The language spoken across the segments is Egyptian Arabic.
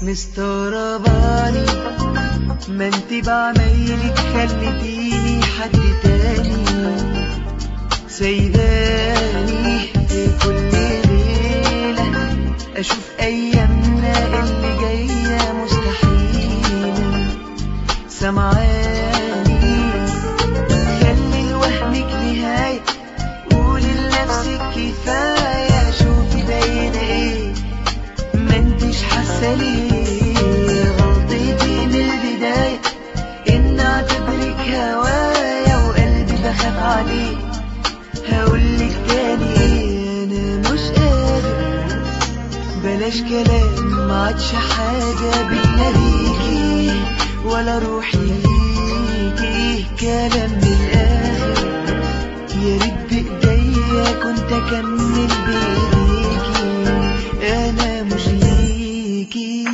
مستغرباني ما انت بعمايلك خلتيني حد تاني سيداني في كل ليلة أشوف أيامنا اللي جاية مستحيلة سمعاني خلي لوهمك نهاية قولي لنفسك كفاية شوفي باينة ايه ما انتش حاسة ليه غلطتي من البداية ان اعتبرك هوايا وقلبي بخاف عليه هقولك تاني ايه انا مش قادر بلاش كلام ما عادش حاجة بينا ليكي ولا روحي ليكي كلام من الآخر يا ريت بإيديا كنت أكمل بإيديكي أنا مش ليكي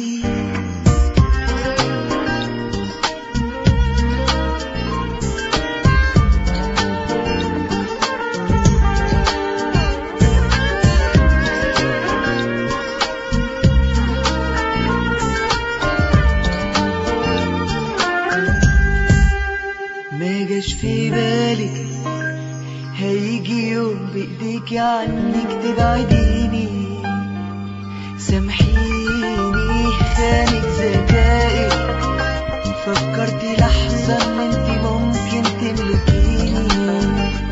ما جاش في بالك هيجي يوم بإيديك عنك تبعديني سامحيني خانك ذكائك فكرتي لحظة ان انت ممكن تملكيني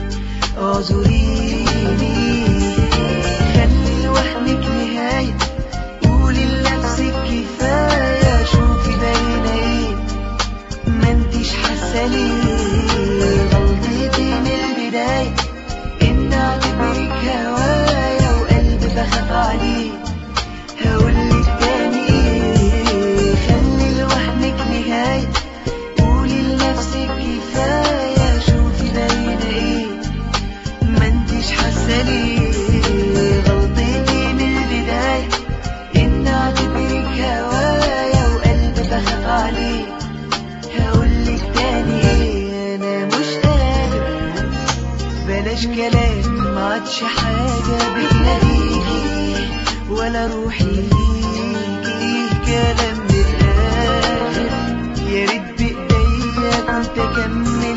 اعذريني خلي لوهمك نهاية قولي لنفسك كفاية شوفي باينة ايه ما انتش حاسه ليه غلطتي من البدايه ان اعتبرك هوايا وقلبي بخاف عليه هقولك تاني ايه خلي لوهمك نهايه قولي لنفسك كفايه شوفي باينه ايه ما انتش حاسه ليه غلطتي من البدايه ان اعتبرك هوايا وقلبي بخاف عليه هقولك تاني ايه انا مش قادر بلاش كلام ما عادش حاجة بينا ليكي ولا روحي ليكي كلام من الآخر يا ريت بإيديا كنت أكمل